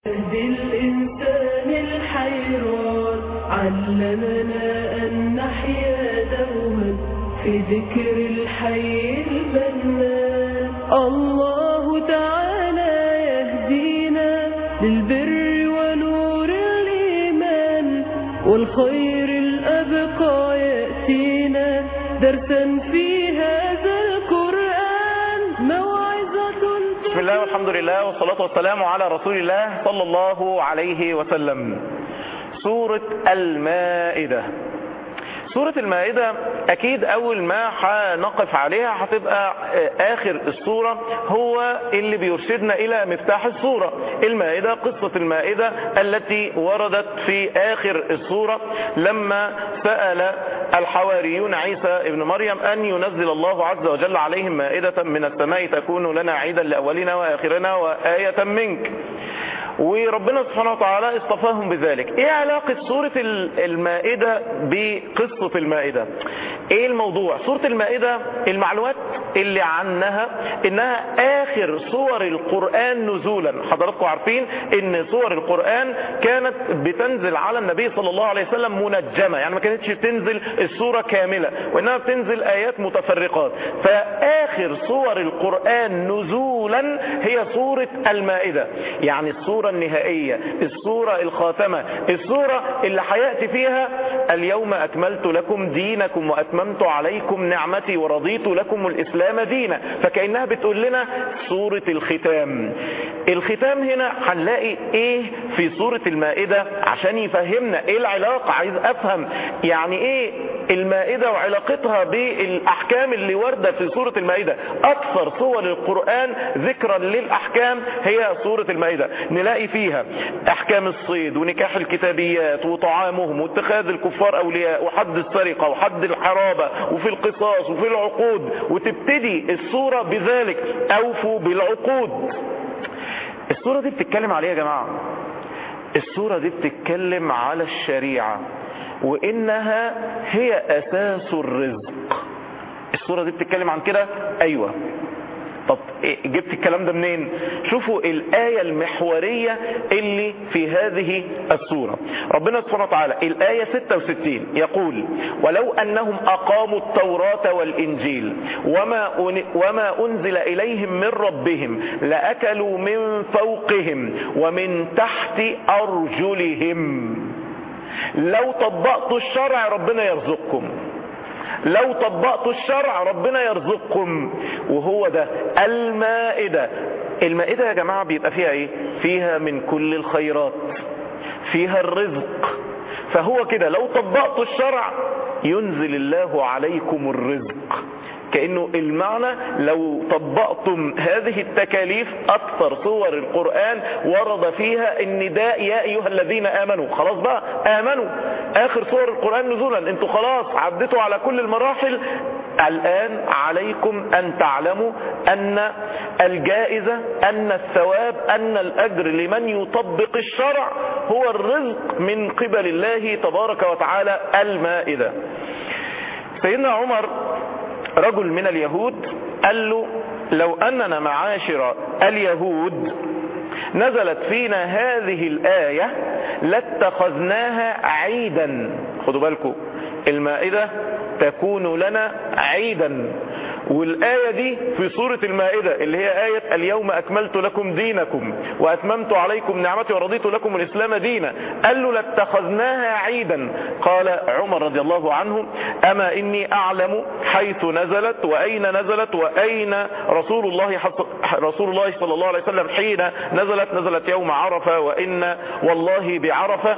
يهدي الإنسان الحيران علمنا أن نحيا دوما في ذكر الحي المنان الله تعالى يهدينا للبر ونور الإيمان والخير الأبقى يأتينا درسا في هذا القرآن موعظة بسم الله والحمد لله والصلاة والسلام على رسول الله صلى الله عليه وسلم سورة المائدة سورة المائدة أكيد أول ما هنقف عليها هتبقى آخر السورة هو اللي بيرشدنا إلى مفتاح السورة المائدة قصة المائدة التي وردت في آخر السورة لما سأل الحواريون عيسى ابن مريم أن ينزل الله عز وجل عليهم مائدة من السماء تكون لنا عيدا لأولنا وآخرنا وآية منك وربنا سبحانه وتعالى اصطفاهم بذلك ايه علاقة سورة المائدة بقصة المائدة ايه الموضوع سورة المائدة المعلومات اللي عنها انها اخر صور القرآن نزولا حضراتكم عارفين ان صور القرآن كانت بتنزل على النبي صلى الله عليه وسلم منجمة يعني ما كانتش بتنزل السورة كاملة وانها بتنزل ايات متفرقات فاخر صور القرآن نزولا هي سورة المائدة يعني السورة النهائية السورة الخاتمة السورة اللي هيأتي فيها اليوم أكملت لكم دينكم وأتممت عليكم نعمتي ورضيت لكم الإسلام دينا فكأنها بتقول لنا سورة الختام الختام هنا هنلاقي ايه في سورة المائدة عشان يفهمنا ايه العلاقة عايز افهم يعني ايه المائدة وعلاقتها بالأحكام اللي واردة في سورة المائدة أكثر صور القرآن ذكرا للأحكام هي سورة المائدة نلاقي فيها أحكام الصيد ونكاح الكتابيات وطعامهم واتخاذ الكفار أولياء وحد السرقة وحد الحرابة وفي القصاص وفي العقود وتبتدي السورة بذلك أوفوا بالعقود السورة دي بتتكلم عليها يا جماعة السورة دي بتتكلم على الشريعة وإنها هي أساس الرزق السورة دي بتتكلم عن كده أيوة طب جبت الكلام ده منين شوفوا الآية المحورية اللي في هذه السورة ربنا سبحانه وتعالى الآية 66 يقول ولو أنهم أقاموا التوراة والإنجيل وما, وما أنزل إليهم من ربهم لأكلوا من فوقهم ومن تحت أرجلهم لو طبقتوا الشرع ربنا يرزقكم لو طبقتوا الشرع ربنا يرزقكم وهو ده المائدة المائدة يا جماعة بيبقى فيها ايه فيها من كل الخيرات فيها الرزق فهو كده لو طبقتوا الشرع ينزل الله عليكم الرزق كأنه المعنى لو طبقتم هذه التكاليف أكثر صور القرآن ورد فيها النداء يا أيها الذين آمنوا خلاص بقى آمنوا آخر صور القرآن نزولا انتوا خلاص عدتوا على كل المراحل الآن عليكم أن تعلموا أن الجائزة أن الثواب أن الأجر لمن يطبق الشرع هو الرزق من قبل الله تبارك وتعالى المائدة سيدنا عمر رجل من اليهود قال له لو أننا معاشر اليهود نزلت فينا هذه الآية لاتخذناها عيدا خدوا بالكم المائدة تكون لنا عيدا والآية دي في سورة المائدة اللي هي آية اليوم أكملت لكم دينكم وأتممت عليكم نعمتي ورضيت لكم الإسلام دينا قال له لاتخذناها عيدا قال عمر رضي الله عنه أما إني أعلم حيث نزلت وأين نزلت وأين رسول الله رسول الله صلى الله عليه وسلم حين نزلت نزلت يوم عرفة وإن والله بعرفة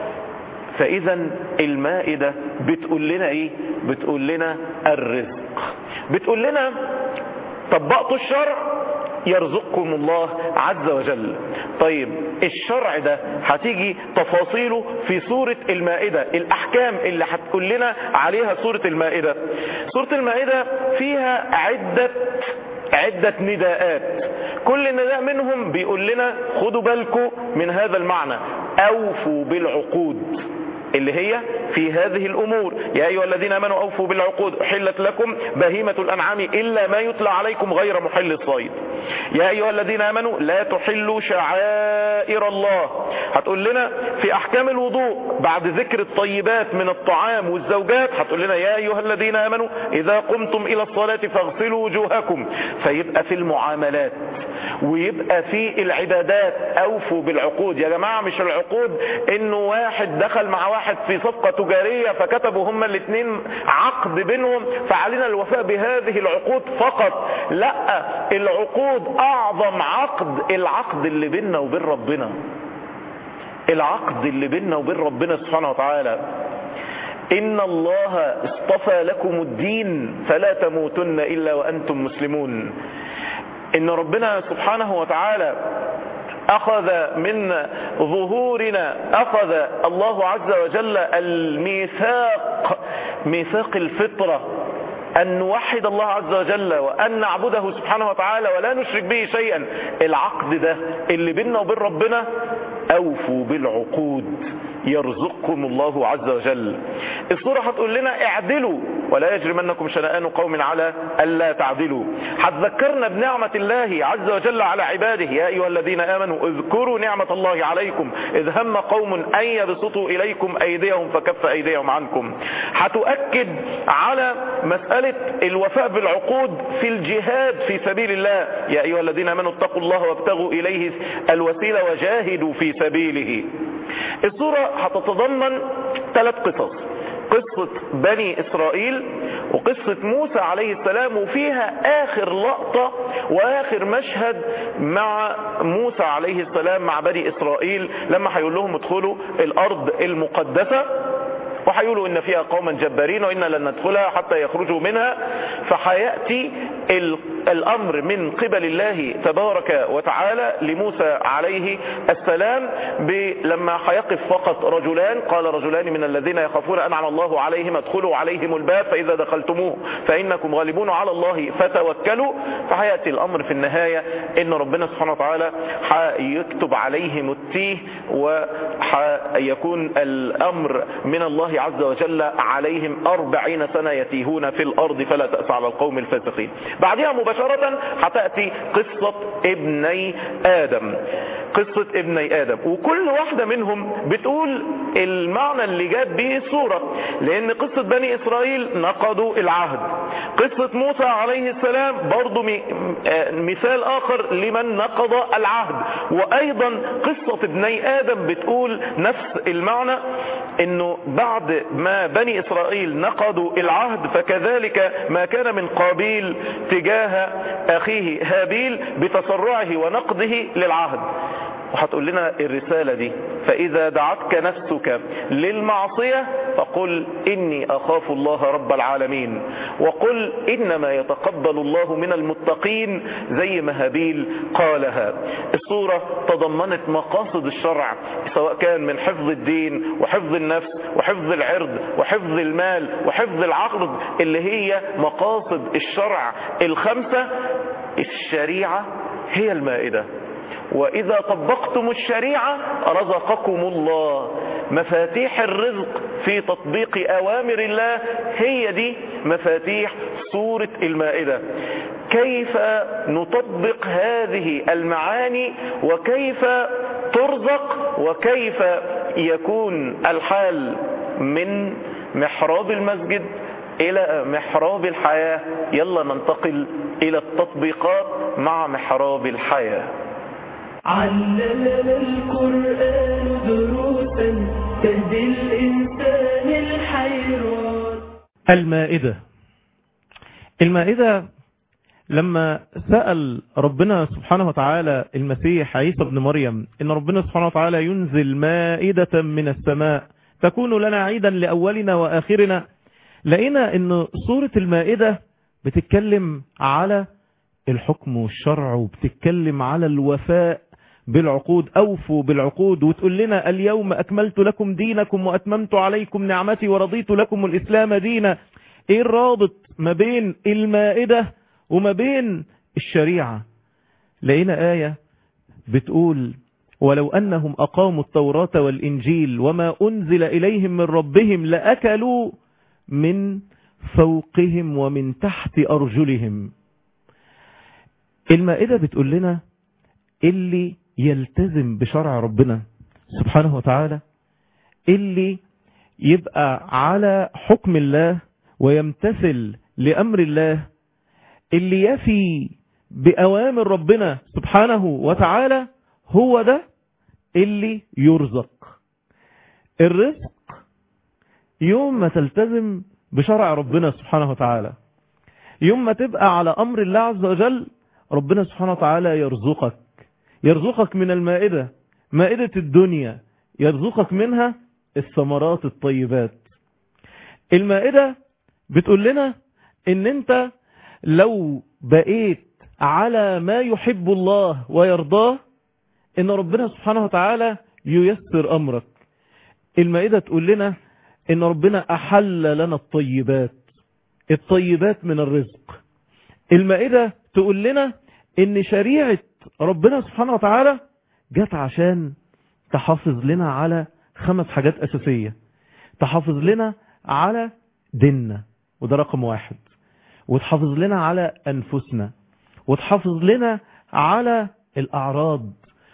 فإذا المائدة بتقول لنا إيه بتقول لنا الرزق بتقول لنا طبقتوا الشرع يرزقكم الله عز وجل طيب الشرع ده هتيجي تفاصيله في سورة المائدة الأحكام اللي هتقول لنا عليها سورة المائدة سورة المائدة فيها عدة عدة نداءات كل نداء منهم بيقول لنا خدوا بالكم من هذا المعنى أوفوا بالعقود اللي هي في هذه الأمور يا أيها الذين آمنوا أوفوا بالعقود أحلت لكم بهيمة الأنعام إلا ما يتلى عليكم غير محل الصيد يا أيها الذين آمنوا لا تحلوا شعائر الله هتقول لنا في أحكام الوضوء بعد ذكر الطيبات من الطعام والزوجات هتقول لنا يا أيها الذين آمنوا إذا قمتم إلى الصلاة فاغسلوا وجوهكم فيبقى في المعاملات ويبقى في العبادات أوفوا بالعقود يا جماعة مش العقود إنه واحد دخل مع واحد في صفقة تجارية فكتبوا هما الاثنين عقد بينهم فعلينا الوفاء بهذه العقود فقط لا العقود أعظم عقد العقد اللي بيننا وبين ربنا العقد اللي بيننا وبين ربنا سبحانه وتعالى إن الله اصطفى لكم الدين فلا تموتن إلا وأنتم مسلمون إن ربنا سبحانه وتعالى أخذ من ظهورنا أخذ الله عز وجل الميثاق ميثاق الفطرة أن نوحد الله عز وجل وأن نعبده سبحانه وتعالى ولا نشرك به شيئا العقد ده اللي بيننا وبين ربنا أوفوا بالعقود يرزقكم الله عز وجل الصورة هتقول لنا اعدلوا ولا يجرمنكم شنآن قوم على ألا تعدلوا هتذكرنا بنعمة الله عز وجل على عباده يا أيها الذين آمنوا اذكروا نعمة الله عليكم إذ هم قوم أن يبسطوا إليكم أيديهم فكف أيديهم عنكم هتؤكد على مسألة الوفاء بالعقود في الجهاد في سبيل الله يا أيها الذين آمنوا اتقوا الله وابتغوا إليه الوسيلة وجاهدوا في سبيله الصورة هتتضمن ثلاث قصص قصة بني إسرائيل وقصة موسى عليه السلام وفيها آخر لقطة وآخر مشهد مع موسى عليه السلام مع بني إسرائيل لما هيقول لهم ادخلوا الأرض المقدسة وهيقولوا ان فيها قوما جبارين وإنا لن ندخلها حتى يخرجوا منها فحيأتي الأمر من قبل الله تبارك وتعالى لموسى عليه السلام لما حيقف فقط رجلان قال رجلان من الذين يخافون أنعم الله عليهم ادخلوا عليهم الباب فإذا دخلتموه فإنكم غالبون على الله فتوكلوا فحيأتي الأمر في النهاية إن ربنا سبحانه وتعالى حيكتب عليهم التيه وحيكون الأمر من الله عز وجل عليهم أربعين سنة يتيهون في الأرض فلا تأس على القوم الفاسقين بعدها مباشرة هتأتي قصة ابني آدم قصة ابني آدم وكل واحدة منهم بتقول المعنى اللي جات به الصورة لأن قصة بني إسرائيل نقضوا العهد قصة موسى عليه السلام برضو مثال آخر لمن نقض العهد وأيضا قصة ابني آدم بتقول نفس المعنى انه بعد ما بني اسرائيل نقضوا العهد فكذلك ما كان من قابيل تجاه اخيه هابيل بتسرعه ونقضه للعهد وهتقول لنا الرسالة دي فإذا دعتك نفسك للمعصية فقل إني أخاف الله رب العالمين وقل إنما يتقبل الله من المتقين زي ما هابيل قالها الصورة تضمنت مقاصد الشرع سواء كان من حفظ الدين وحفظ النفس وحفظ العرض وحفظ المال وحفظ العقد اللي هي مقاصد الشرع الخمسة الشريعة هي المائدة وإذا طبقتم الشريعة رزقكم الله مفاتيح الرزق في تطبيق أوامر الله هي دي مفاتيح سورة المائدة كيف نطبق هذه المعاني وكيف ترزق وكيف يكون الحال من محراب المسجد إلى محراب الحياة يلا ننتقل إلى التطبيقات مع محراب الحياة علمنا القرآن دروسا تهدي الإنسان الحيران المائدة المائدة لما سأل ربنا سبحانه وتعالى المسيح عيسى بن مريم إن ربنا سبحانه وتعالى ينزل مائدة من السماء تكون لنا عيدا لأولنا وآخرنا لقينا أن سورة المائدة بتتكلم على الحكم والشرع وبتتكلم على الوفاء بالعقود أوفوا بالعقود وتقول لنا اليوم أكملت لكم دينكم وأتممت عليكم نعمتي ورضيت لكم الإسلام دينا إيه الرابط ما بين المائدة وما بين الشريعة لقينا آية بتقول ولو أنهم أقاموا التوراة والإنجيل وما أنزل إليهم من ربهم لأكلوا من فوقهم ومن تحت أرجلهم المائدة بتقول لنا اللي يلتزم بشرع ربنا سبحانه وتعالى اللي يبقى على حكم الله ويمتثل لأمر الله اللي يفي بأوامر ربنا سبحانه وتعالى هو ده اللي يرزق الرزق يوم ما تلتزم بشرع ربنا سبحانه وتعالى يوم ما تبقى على أمر الله عز وجل ربنا سبحانه وتعالى يرزقك يرزقك من المائدة مائدة الدنيا يرزقك منها الثمرات الطيبات المائدة بتقول لنا ان انت لو بقيت على ما يحب الله ويرضاه ان ربنا سبحانه وتعالى ييسر امرك المائدة تقول لنا ان ربنا احل لنا الطيبات الطيبات من الرزق المائدة تقول لنا ان شريعة ربنا سبحانه وتعالى جت عشان تحافظ لنا على خمس حاجات اساسية تحافظ لنا على ديننا وده رقم واحد وتحافظ لنا على انفسنا وتحافظ لنا على الاعراض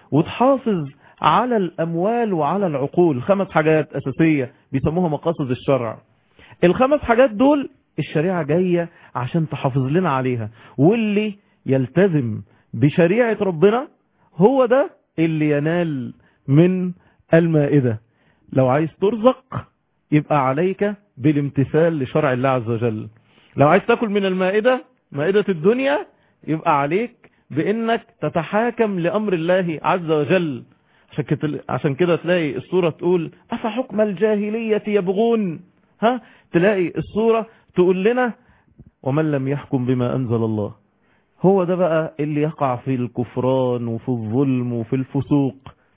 وتحافظ على الاموال وعلى العقول خمس حاجات اساسية بيسموها مقاصد الشرع الخمس حاجات دول الشريعة جاية عشان تحافظ لنا عليها واللي يلتزم بشريعة ربنا هو ده اللي ينال من المائدة لو عايز ترزق يبقى عليك بالامتثال لشرع الله عز وجل لو عايز تاكل من المائدة مائدة الدنيا يبقى عليك بانك تتحاكم لامر الله عز وجل عشان كده عشان كده تلاقي الصورة تقول افحكم الجاهلية يبغون ها تلاقي الصورة تقول لنا ومن لم يحكم بما انزل الله هو ده بقى اللي يقع في الكفران وفي الظلم وفي الفسوق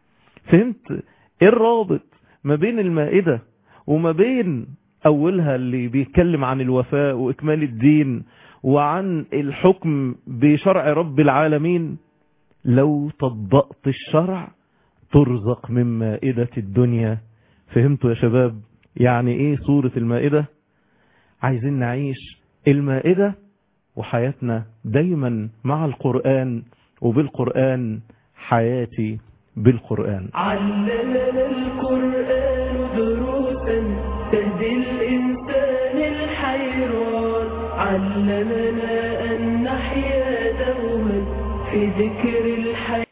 فهمت ايه الرابط ما بين المائدة وما بين اولها اللي بيتكلم عن الوفاء واكمال الدين وعن الحكم بشرع رب العالمين لو طبقت الشرع ترزق من مائدة الدنيا فهمتوا يا شباب يعني ايه سورة المائدة عايزين نعيش المائدة وحياتنا دايما مع القرآن وبالقرآن حياتي بالقرآن علمنا القرآن دروسا تهدي الإنسان الحيران علمنا أن نحيا دوما في ذكر الحي